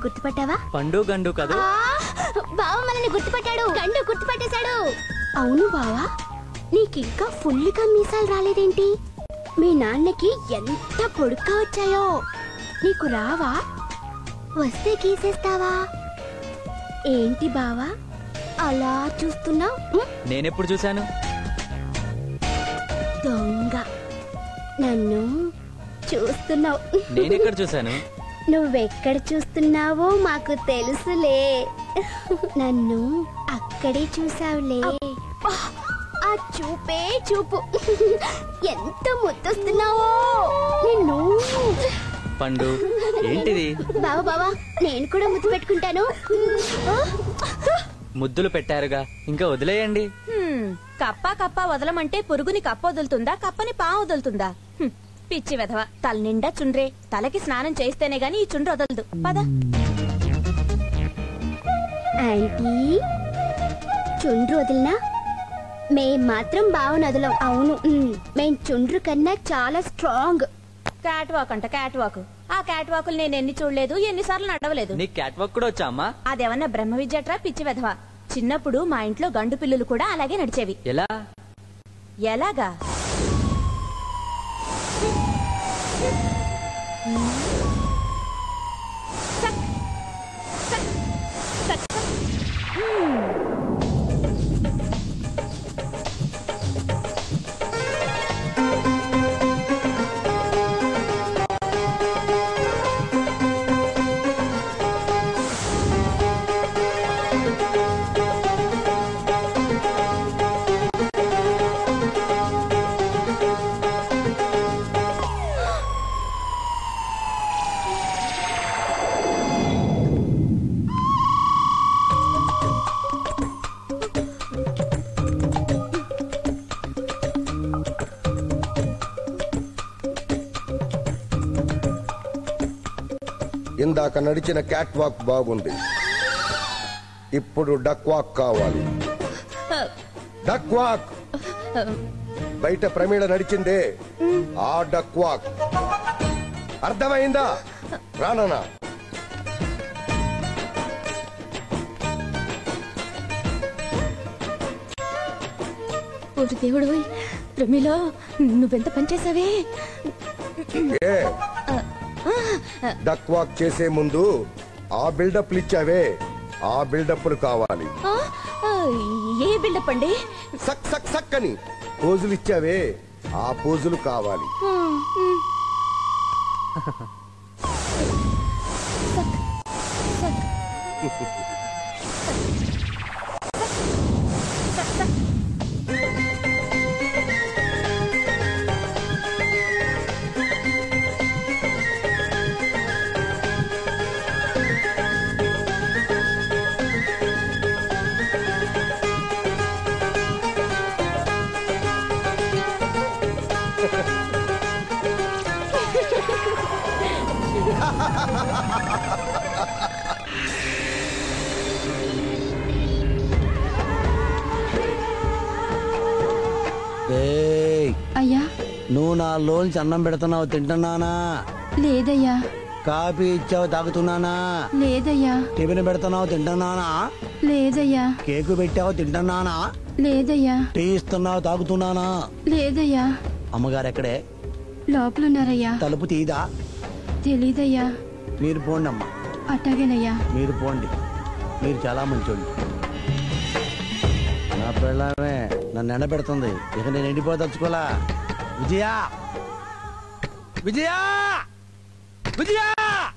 గుర్తుపట్టావా పండు గండు కదూ ఆ, బావ మనల్ని గుర్తుపట్టాడు గండు గుర్తుపట్టేశాడు అవును బావా నీకింకా ఫుల్గా మీసాలు రాలేదేంటి మీ నాన్నకి ఎంత పొడుగ్గా వచ్చాయో నీకు రావా వస్తే గీసేస్తావా ఏంటి బావా అలా చూస్తున్నావు నేనెప్పుడు చూశాను దొంగ నన్ను చూస్తున్నావు నేనెక్కడ చూశాను నువ్వెక్కడ చూస్తున్నావో మాకు తెలుసులే నన్ను అక్కడే చూసావులే ఆ చూపే చూపు ఎంత ముద్దొస్తున్నావో నిన్ను పండు ఏంటిది బావా బావా నేను కూడా ముద్దు పెట్టుకుంటాను ముద్దులు పెట్టారుగా ఇంకా వదిలేయండి హ్మ్, కప్ప కప్ప వదలమంటే పురుగుని కప్ప వదులుతుందా కప్పని పా వదులుతుందా హ్మ్, పిచ్చి వెధవ తల నిండా చుండ్రే తలకి స్నానం చేస్తేనే గాని ఈ చుండ్రు వదలదు పద ఆంటీ చుండ్రు వదిలినా మేం మాత్రం బావను వదలం అవును ఉమ్, మేం చుండ్రు కన్నా చాలా స్ట్రాంగ్ క్యాట్ వాక్ అంట క్యాట్ వాక్ ఆ క్యాట్ వాకులు నేను ఎన్ని చూడలేదు ఎన్నిసార్లు నడవలేదు నీ క్యాట్ వాక్ కూడా వచ్చా అమ్మా అదేమన్నా బ్రహ్మ విద్యట్రా పిచ్చి వెధవ చిన్నప్పుడు మా ఇంట్లో గండు పిల్లులు కూడా అలాగే నడిచేవి ఎలా ఎలాగా సక్, సక్, సక్, సక్. ఇందాక నడిచిన క్యాట్ వాక్ బాగుంది ఇప్పుడు డక్ వాక్ కావాలి డక్ వాక్ బయట ప్రమీళ నడిచిందే ఆ డక్ వాక్ అర్థమైందా రాననా ఓరి దేవుడు ప్రమిలో నువ్వెంత పనిచేసావే ఏ డక్ వాక్ చేసే ముందు ఆ బిల్డప్లు ఇచ్చావే ఆ బిల్డప్లు కావాలి ఆ, ఆ, ఏ బిల్డప్ అండి సక్ సక్ సక్ అని పోజులు ఇచ్చావే ఆ పోజులు కావాలి ఏయ్, అయ్యా నువ్వు నా లోన్స్ అన్నం పెడుతున్నావు తింటున్నానా లేదయ్యా కాఫీ ఇచ్చావు తాగుతున్నానా లేదయ్యా టిఫిన్ పెడుతున్నావు తింటున్నానా లేదయ్యా కేకు పెట్టావు తింటున్నానా లేదయ్యా టీ ఇస్తున్నావు తాగుతున్నానా లేదయ్యా అమ్మగారు ఎక్కడే లోపలున్నారయ్యా తలుపు తీదా తెలీదయ్యా మీరు పోండి అమ్మా అట్టాగేనయ్యా మీరు పోండి మీరు చాలా మంచోళ్ళు నా పిల్లమే నన్ను ఎండబెడుతుంది ఇక నేను ఎండిపోదలుచుకోలా విజయా విజయా విజయా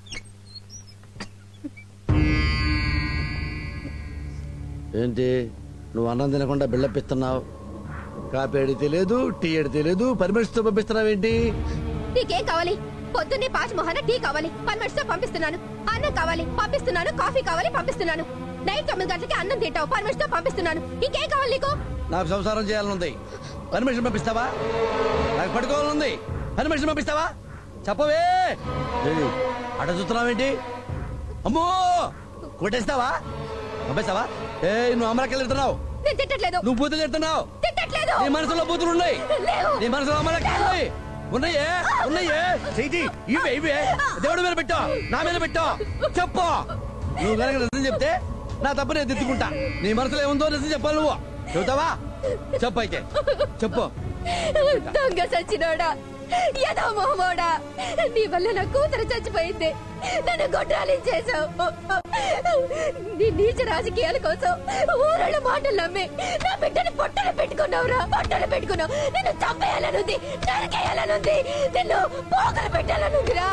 ఏంటి నువ్వు అన్నం తినకుండా బిల్డప్ ఇస్తున్నావు కాఫీ అడిగితే లేదు టీ అడిగితే లేదు పర్మిషన్తో పంపిస్తున్నావు ఏంటి నీకేం కావాలి పొద్దున్నే పాచ్ మొహన టీ కావాలి పర్మిట్స్ తో పంపిస్తున్నాను అన్నం కావాలి పంపిస్తున్నాను కాఫీ కావాలి పంపిస్తున్నాను నైట్ తొమ్మిది గంటలకి అన్నం తింటావు పర్మిట్స్ తో పంపిస్తున్నాను ఇంకేం కావాలి నీకు నాకు సంసారం చేయాలనుంది పర్మిషన్ పంపిస్తావా నాకు పడుకోవాలనుంది పర్మిషన్ పంపిస్తావా చెప్పవే ఏయ్, అట చూస్తున్నావేంటి అమ్మో కొట్టేస్తావా పంపిస్తావా ఏ నువ్వు అమరకెళ్ళి వెళ్తున్నావు నేను తిట్టట్లేదు నువ్వు బూతులు చెప్తున్నావు తిట్టట్లేదు నీ మనసులో బూతులు ఉన్నాయి లేవు నీ మనసులో అమరకెళ్ళి ఉన్నాయే ఉన్నాయే చెయ్యి ఇవే ఇవే దేవుడి మీద పెట్టు నా మీద పెట్టు చెప్పు నువ్వు కనుక నిజం చెప్తే నా తప్పు నేను దిద్దుకుంటా నీ మనసులో ఏముందో నిజం చెప్పాలి నువ్వు చెబుతావా చెప్పు అయితే చెప్పు దొంగ సచ్చినోడా యదో మొహమోడా నీ వల్ల నా కూతురు చచ్చిపోయింది నన్ను గొడ్రాలించేశావు నీ నీచ రాజకీయాల కోసం ఊరళ్ళ మాటలు నమ్మి నా బిడ్డని పొట్టలు పెట్టుకున్నావురా పొట్టలు పెట్టుకున్నావు నిన్ను చంపేయాలనుంది నరికేయాలనుంది నిన్ను పోకలు పెట్టాలనుందిరా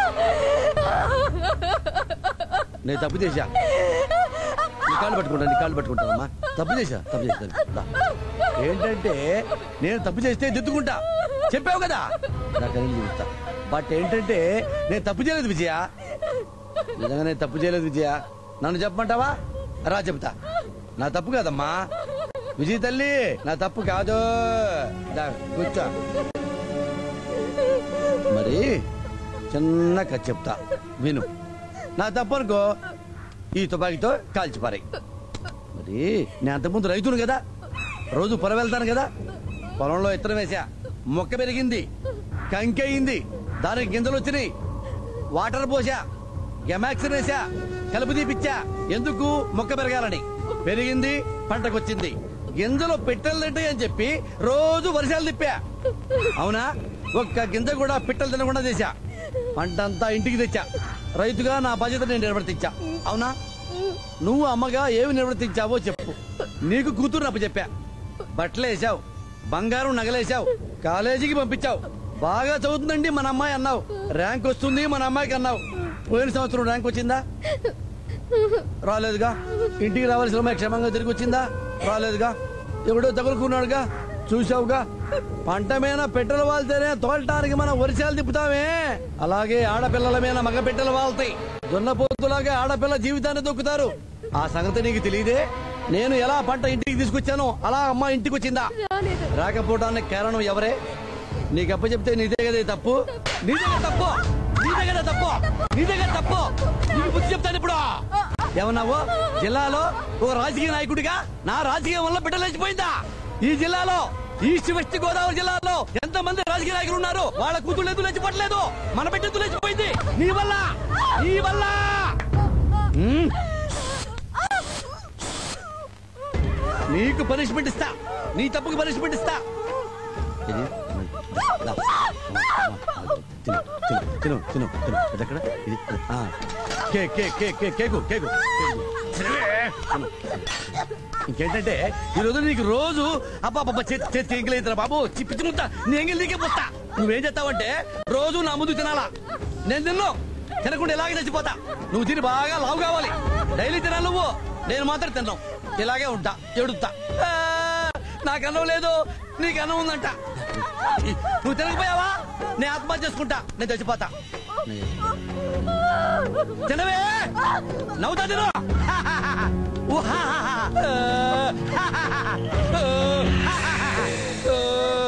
నేను తప్పు చేశా నీ కాళ్ళు పట్టుకుంటా నీ కాళ్ళు పట్టుకుంటానమ్మా తప్పు చేశా తప్పు చేశా దా. ఏంటంటే నేను తప్పు చేస్తే దిద్దుకుంటా చెప్పావు కదా నాకు అనేది చూపిస్తా బట్ ఏంటంటే నేను తప్పు చేయలేదు విజయ నిజంగా నేను తప్పు చేయలేదు విజయ నన్ను చెప్పమంటావా రా చెప్తా నా తప్పు కాదమ్మా విజయ తల్లి నా తప్పు కాదు దా, కూర్చో మరి చిన్న కథ చెప్తా విను నా తప్పు అనుకో ఈ తుపాకీతో కాల్చిపారాయి మరి నేను అంతకుముందు రైతును కదా రోజు పొలం వెళ్తాను కదా పొలంలో ఇత్తనం వేసా మొక్క పెరిగింది కంకి అయింది దానికి గింజలు వచ్చినాయి వాటర్ పోసా గెమాక్సిన్ వేసా కలుపు తీపిచ్చా ఎందుకు మొక్క పెరగాలని పెరిగింది పంటకొచ్చింది గింజలు పిట్టలు తింటాయి అని చెప్పి రోజు వర్షాలు తిప్పా అవునా ఒక్క గింజ కూడా పిట్టలు తినకుండా చేశా పంటంతా ఇంటికి తెచ్చా రైతుగా నా బాధ్యత నేను నిర్వర్తించా అవునా నువ్వు అమ్మగా ఏమి నిర్వర్తించావో చెప్పు నీకు కూతురు అప్పు చెప్పా బట్టలు వేసావు బంగారం నగలేసావు కాలేజీకి పంపించావు బాగా చదువుతుందండి మన అమ్మాయి అన్నావు ర్యాంక్ వస్తుంది మన అమ్మాయికి అన్నావు పోయిన సంవత్సరం ర్యాంక్ వచ్చిందా రాలేదుగా ఇంటికి రావాల్సిన అమ్మాయి క్షేమంగా తిరిగి వచ్చిందా రాలేదుగా ఎవడో తగులుకున్నాడుగా చూసావుగా పంట మీద పెట్టెలు వాళ్తేనే తోలటానికి మనం వరిసాలు తిప్పుతామే అలాగే ఆడపిల్లల మీద మగ పెట్టెలు వాళ్తాయి దున్నపోతులాగా ఆడపిల్ల జీవితాన్ని దొక్కుతారు ఆ సంగతి నీకు తెలియదే నేను ఎలా పంట ఇంటికి తీసుకొచ్చానో అలా అమ్మ ఇంటికి వచ్చిందా రాకపోవడానికి కారణం ఎవరే నీకు అప్ప చెప్తే నీదే కదా ఈ తప్పు నీదే కదా తప్పు నీదే కదా తప్పు నీదే కదా తప్పు నీకు బుద్ధి చెప్తాను ఇప్పుడు ఏమన్నావు జిల్లాలో ఓ రాజకీయ నాయకుడిగా నా రాజకీయం వల్ల బిడ్డలేసిపోయిందా ఈ జిల్లాలో ఈస్ట్ వెస్ట్ గోదావరి జిల్లాలో ఎంత మంది రాజకీయ నాయకులు ఉన్నారు వాళ్ళ కూతురు ఎందుకు లేచిపోవట్లేదు మన బిడ్డ ఎందుకు లేచిపోయింది నీ వల్ల నీ వల్ల హ్మ్? నీకు పనిష్మెంట్ ఇస్తా నీ తప్పుకు పనిష్మెంట్ ఇస్తా ఇది దా. తిను తిను తిను తిను తిను ఇది ఎక్కడ ఇది ఆ. Cake cake cake cake cake cake cake. తినవే. తిను. ఇంకేంటంటే ఈ రోజు నీకు రోజు అబ్బాబ్బా చేతి చేతి ఎంగిలేదు బాబు పిచ్చుకుంటా నీ ఎంగిల్ నీకే పోతా నువ్వేం చేస్తావంటే రోజు నా ముందు తినాలా నేను తిన్ను తినకుండా ఇలాగే చచ్చిపోతా నువ్వు తిని బాగా లావు కావాలి డైలీ తినాలి నువ్వు నేను మాత్రం తిన్నావు ఇలాగే ఉంటా ఎడుతా ఆ, నాకు అన్నం లేదు నీకు అన్నం ఉందంట నువ్వు తినకపోయావా నేను ఆత్మహత్య చేసుకుంటా నేను చచ్చిపోతా తినవే నవ్వుతా తిను ఊహాహాహా. ఆ, ఆ, ఆ, ఆ.